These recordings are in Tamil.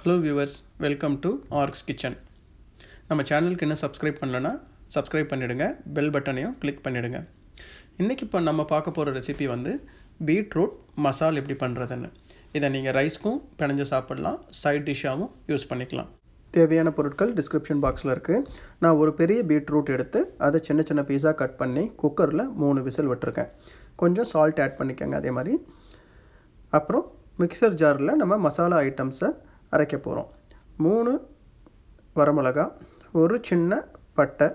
hello viewers welcome to Arks kitchen நம்ம சேனலுக்கு இன்னும் சப்ஸ்கிரைப் பண்ணலன்னா சப்ஸ்கிரைப் பண்ணிவிடுங்க பெல் பட்டனையும் கிளிக் பண்ணிவிடுங்க இன்றைக்கி இப்போ நம்ம பார்க்க போகிற ரெசிபி வந்து பீட்ரூட் மசால் எப்படி பண்ணுறதுன்னு இதை நீங்கள் ரைஸ்க்கும் பிணைஞ்சு சாப்பிட்லாம் சைட் டிஷ்ஷாகவும் யூஸ் பண்ணிக்கலாம் தேவையான பொருட்கள் டிஸ்கிரிப்ஷன் பாக்ஸில் இருக்குது நான் ஒரு பெரிய பீட்ரூட் எடுத்து அதை சின்ன சின்ன பீஸாக கட் பண்ணி குக்கரில் மூணு விசில் விட்டுருக்கேன் கொஞ்சம் சால்ட் ஆட் பண்ணிக்கோங்க அதே மாதிரி அப்புறம் மிக்சர் ஜாரில் நம்ம மசாலா ஐட்டம்ஸை அரைக்க போகிறோம் மூணு வரமிளகா ஒரு சின்ன பட்டை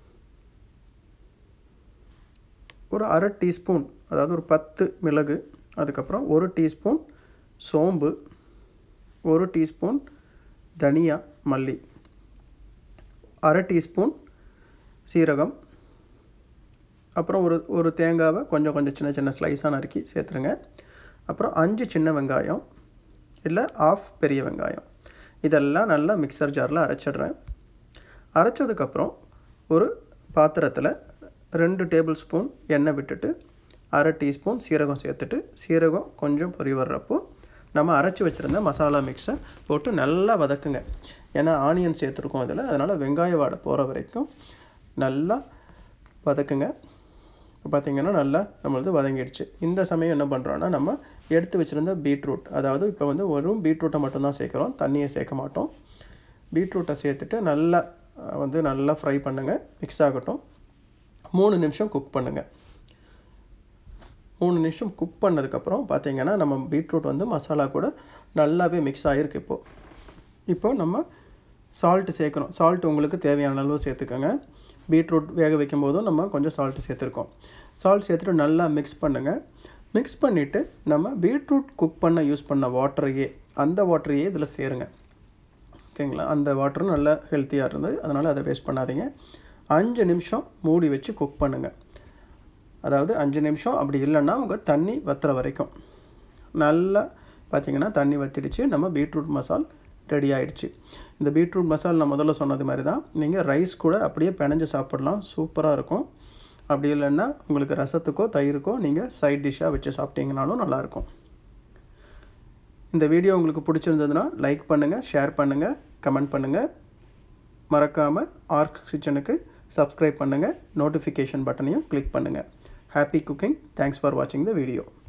ஒரு அரை டீஸ்பூன் அதாவது ஒரு பத்து மிளகு அதுக்கப்புறம் ஒரு டீஸ்பூன் சோம்பு ஒரு டீஸ்பூன் தனியா மல்லி அரை டீஸ்பூன் சீரகம் அப்புறம் ஒரு ஒரு தேங்காவை கொஞ்சம் கொஞ்சம் சின்ன சின்ன ஸ்லைஸாக நறுக்கி சேர்த்துருங்க அப்புறம் அஞ்சு சின்ன வெங்காயம் இல்லை ஆஃப் பெரிய வெங்காயம் இதெல்லாம் நல்லா மிக்சர் ஜாரில் அரைச்சிடுறேன் அரைச்சதுக்கப்புறம் ஒரு பாத்திரத்தில் ரெண்டு டேபிள் ஸ்பூன் எண்ணெய் விட்டுட்டு அரை டீஸ்பூன் சீரகம் சேர்த்துட்டு சீரகம் கொஞ்சம் பொறி வர்றப்போ நம்ம அரைச்சி வச்சுருந்த மசாலா மிக்ஸை போட்டு நல்லா வதக்குங்க ஏன்னா ஆனியன் சேர்த்துருக்கோம் அதில் அதனால் வெங்காய வாடை போகிற வரைக்கும் நல்லா வதக்குங்க இப்போ பார்த்திங்கன்னா நல்லா நம்மளது வதங்கிடுச்சு இந்த சமயம் என்ன பண்ணுறோன்னா நம்ம எடுத்து வச்சுருந்த பீட்ரூட் அதாவது இப்போ வந்து வெறும் பீட்ரூட்டை மட்டும்தான் சேர்க்குறோம் தண்ணியை சேர்க்க மாட்டோம் பீட்ரூட்டை சேர்த்துட்டு நல்லா வந்து நல்லா ஃப்ரை பண்ணுங்கள் மிக்ஸ் ஆகட்டும் மூணு நிமிஷம் குக் பண்ணுங்கள் மூணு நிமிஷம் குக் பண்ணதுக்கப்புறம் பார்த்தீங்கன்னா நம்ம பீட்ரூட் வந்து மசாலா கூட நல்லாவே மிக்ஸ் ஆகிருக்கு இப்போது இப்போது நம்ம சால்ட்டு சேர்க்கணும் சால்ட் உங்களுக்கு தேவையான அளவு சேர்த்துக்கோங்க பீட்ரூட் வேக வைக்கும் போதும் நம்ம கொஞ்சம் சால்ட்டு சேர்த்துருக்கோம் சால்ட் சேர்த்துட்டு நல்லா மிக்ஸ் பண்ணுங்கள் மிக்ஸ் பண்ணிவிட்டு நம்ம பீட்ரூட் குக் பண்ண யூஸ் பண்ண வாட்டரையே அந்த வாட்டரையே இதில் சேருங்க ஓகேங்களா அந்த வாட்டரும் நல்லா ஹெல்த்தியாக இருந்தது அதனால் அதை வேஸ்ட் பண்ணாதீங்க அஞ்சு நிமிஷம் மூடி வச்சு குக் பண்ணுங்கள் அதாவது அஞ்சு நிமிஷம் அப்படி இல்லைன்னா உங்கள் தண்ணி வத்துற வரைக்கும் நல்லா பார்த்திங்கன்னா தண்ணி வத்திடுச்சு நம்ம பீட்ரூட் மசால் ரெடி ஆகிடுச்சு இந்த பீட்ரூட் மசால் நான் முதல்ல சொன்னது மாதிரி தான் நீங்கள் ரைஸ் கூட அப்படியே பிணைஞ்சு சாப்பிட்லாம் சூப்பராக இருக்கும் அப்படி இல்லைன்னா உங்களுக்கு ரசத்துக்கோ தயிருக்கோ நீங்கள் சைட் டிஷ்ஷாக வச்சு சாப்பிட்டீங்கனாலும் நல்லாயிருக்கும் இந்த வீடியோ உங்களுக்கு பிடிச்சிருந்ததுன்னா லைக் பண்ணுங்கள் ஷேர் பண்ணுங்கள் கமெண்ட் பண்ணுங்கள் மறக்காமல் ஆர்க் கிச்சனுக்கு சப்ஸ்கிரைப் பண்ணுங்கள் நோட்டிஃபிகேஷன் பட்டனையும் கிளிக் பண்ணுங்கள் ஹாப்பி குக்கிங் தேங்க்ஸ் ஃபார் வாட்சிங் த வீடியோ